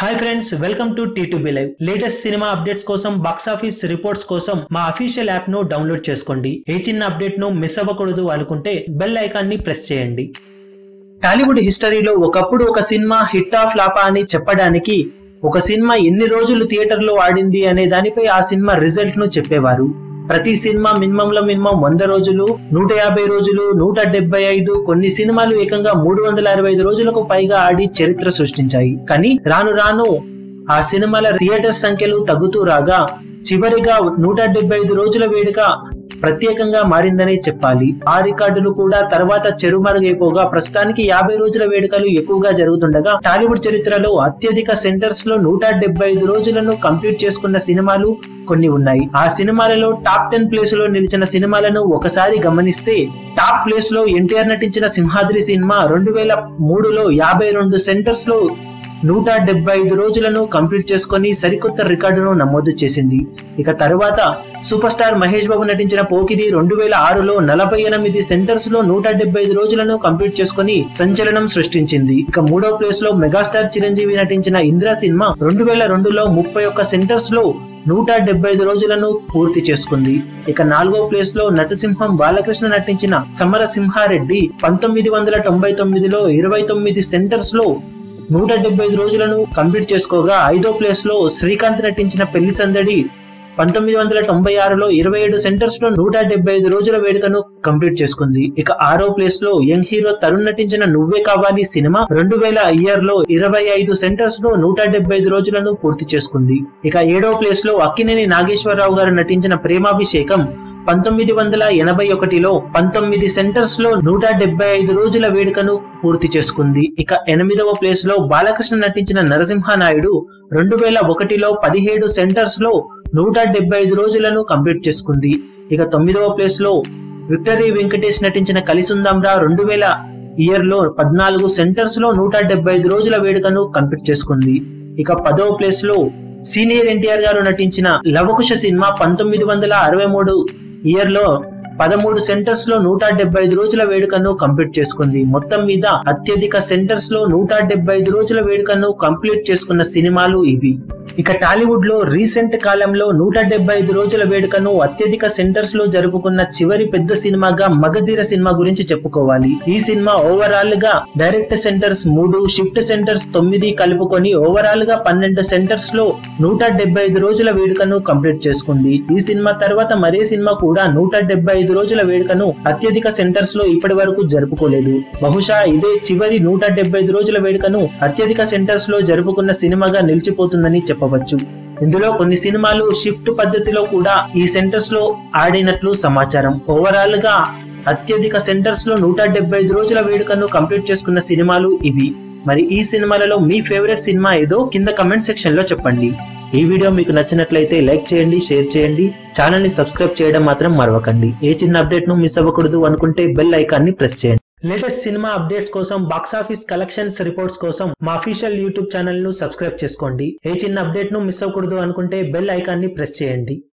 hi friends welcome to T two B live latest cinema updates కోసం box office reports కోసం మా official app ను download చేసుకోండి ఏ చిన్న అప్డేట్ ను మిస్ అవ్వకూడదు అనుకుంటే బెల్ ఐకాన్ ని ప్రెస్ చేయండి టాలీవుడ్ హిస్టరీలో ఒకప్పుడు ఒక సినిమా హిట్ ఆఫ్ లాపా అని చెప్పడానికి ఒక సినిమా ఎన్ని రోజులు థియేటర్లో ఆడింది అనే దానిపై ఆ సినిమా రిజల్ట్ ను చెప్పేవారు ప్రతి సినిమా మినిమం లో మినిమం వంద రోజులు నూట యాభై రోజులు నూట డెబ్బై ఐదు కొన్ని సినిమాలు ఏకంగా మూడు వందల అరవై ఐదు రోజులకు పైగా ఆడి చరిత్ర సృష్టించాయి కానీ రాను రాను ఆ సినిమాల థియేటర్ సంఖ్యలు తగ్గుతూ రాగా చివరిగా నూట డెబ్బై ఐదు రోజుల వేడుక ప్రత్యేకంగా మారిందనే చెప్పాలి ఆ రికార్డులు కూడా తర్వాత చెరుమరుగైపోగా ప్రస్తుతానికి యాభై రోజుల వేడుకలు ఎక్కువగా జరుగుతుండగా టాలీవుడ్ చరిత్రలో అత్యధిక సెంటర్స్ లో నూట డెబ్బై ఐదు రోజులను కంప్లీట్ చేసుకున్న సినిమాలు కొన్ని ఉన్నాయి ఆ సినిమాలలో టాప్ టెన్ ప్లేస్ లో నిలిచిన సినిమాలను ఒకసారి గమనిస్తే టాప్ ప్లేస్ లో ఎన్టీఆర్ నటించిన సింహాద్రి సినిమా రెండు వేల మూడులో యాభై రెండు సెంటర్స్ లో నూట డెబ్బై ఐదు రోజులను కంప్లీట్ చేసుకొని సరికొత్త రికార్డును నమోదు చేసింది ఇక తర్వాత సూపర్ స్టార్ మహేష్ బాబు నటించిన పోకిరి రెండు వేల ఆరులో నలభై ఎనిమిది సెంటర్స్ లో నూట డెబ్బై ఐదు రోజులను కంప్లీట్ చేసుకొని సంచలనం సృష్టించింది ఇక మూడో ప్లేస్ లో మెగాస్టార్ చిరంజీవి నటించిన ఇంద్ర సినిమా రెండు వేల రెండులో ముప్పై ఒక్క సెంటర్స్ లో నూట డెబ్బై ఐదు రోజులను పూర్తి చేసుకుంది ఇక నాలుగో ప్లేస్ లో నటసింహం బాలకృష్ణ నటించిన సమరసింహారెడ్డి పంతొమ్మిది వందల తొంభై తొమ్మిదిలో ఇరవై తొమ్మిది సెంటర్స్ లో నూట డెబ్బై ఐదు రోజులను కంప్లీట్ చేసుకోగా ఐదో ప్లేస్ లో శ్రీకాంత్ నటించిన పెళ్లి సందడి పంతొమ్మిది వందల తొంభై ఆరులో ఇరవై ఏడు సెంటర్స్ లో నూట డెబ్బై ఐదు రోజుల వేడుకను కంప్లీట్ చేసుకుంది ఇక ఆరో ప్లేస్ లో యంగ్ హీరో తరుణ్ నటించిన నువ్వే కావాలి సినిమా రెండు వేల ఇయర్ లో ఇరవై ఐదు సెంటర్స్ లో నూట డెబ్బై ఐదు రోజులను పూర్తి చేసుకుంది ఇక ఏడో ప్లేస్ లో అక్కినేని నాగేశ్వరరావు గారు నటించిన ప్రేమాభిషేకం పంతొమ్మిది వందల ఎనభై ఒకటిలో పంతొమ్మిది సెంటర్స్ లో నూట డెబ్బై ఐదు రోజుల వేడుకను పూర్తి చేసుకుంది ఇక ఎనిమిదవ ప్లేస్ లో బాలకృష్ణ నటించిన నరసింహనాయుడు రెండు వేల ఒకటిలో పదిహేడు సెంటర్స్ లో నూట డెబ్బై ఐదు రోజులను కంప్లీట్ చేసుకుంది ఇక తొమ్మిదవ ప్లేస్ లో విక్టరీ వెంకటేష్ నటించిన కలిసుందాంరా రెండు వేల ఇయర్ లో పద్నాలుగు సెంటర్స్ లో నూట డెబ్బై ఐదు రోజుల వేడుకను కంప్లీట్ చేసుకుంది ఇక పదవ ప్లేస్ లో సీనియర్ ఎన్టీఆర్ గారు నటించిన లవకుశ సినిమా పంతొమ్మిది వందల అరవై మూడు ఇయర్ లో పదమూడు సెంటర్స్ లో నూట డెబ్బై ఐదు రోజుల వేడుకను కంప్లీట్ చేసుకుంది మొత్తం మీద అత్యధిక సెంటర్స్ లో నూట డెబ్బై ఐదు రోజుల వేడుకను కంప్లీట్ చేసుకున్న సినిమాలు ఇవి ఇక టాలీవుడ్ లో రీసెంట్ కాలంలో నూట డెబ్బై ఐదు రోజుల వేడుకను అత్యధిక సెంటర్స్ లో జరుపుకున్న చివరి పెద్ద సినిమాగా మగధీర సినిమా గురించి చెప్పుకోవాలి ఈ సినిమా ఓవరాల్ గా డైరెక్ట్ సెంటర్స్ మూడు షిఫ్ట్ సెంటర్స్ తొమ్మిది కలుపుకొని ఓవరాల్ గా పన్నెండు సెంటర్స్ లో నూట డెబ్బై ఐదు రోజుల వేడుకను కంప్లీట్ చేసుకుంది ఈ సినిమా తర్వాత మరే సినిమా కూడా నూట డెబ్బై ఐదు రోజుల వేడుకను అత్యధిక సెంటర్స్ లో ఇప్పటి వరకు జరుపుకోలేదు బహుశా ఇదే చివరి నూట డెబ్బై ఐదు రోజుల వేడుకను అత్యధిక సెంటర్స్ లో జరుపుకున్న సినిమాగా నిలిచిపోతుందని చెప్పవచ్చు ఇందులో కొన్ని సినిమాలు షిఫ్ట్ పద్ధతిలో కూడా ఈ సెంటర్స్ లో ఆడినట్లు సమాచారం ఓవరాల్ గా అత్యధిక సెంటర్స్ లో నూట డెబ్బై ఐదు రోజుల వేడుకను కంప్లీట్ చేసుకున్న సినిమాలు ఇవి మరి ఈ సినిమాలలో మీ ఫేవరెట్ సినిమా ఏదో కింద కమెంట్ సెక్షన్ లో చెప్పండి ఈ వీడియో మీకు నచ్చినట్లయితే లైక్ చేయండి షేర్ చేయండి ఛానల్ ని సబ్స్క్రైబ్ చేయడం మాత్రం మరవకండి ఏ చిన్న అప్డేట్ ను మిస్ అవ్వకూడదు అనుకుంటే బెల్ ఐకాన్ ని ప్రెస్ చేయండి లేటెస్ట్ సినిమా అప్డేట్స్ కోసం బాక్స్ ఆఫీస్ కలెక్షన్స్ రిపోర్ట్స్ కోసం మా అఫీషియల్ యూట్యూబ్ ఛానల్ ను సబ్స్క్రైబ్ చేసుకోండి ఏ చిన్న అప్డేట్ ను మిస్ అవ్వకూడదు అనుకుంటే బెల్ ఐకాన్ ని ప్రెస్ చేయండి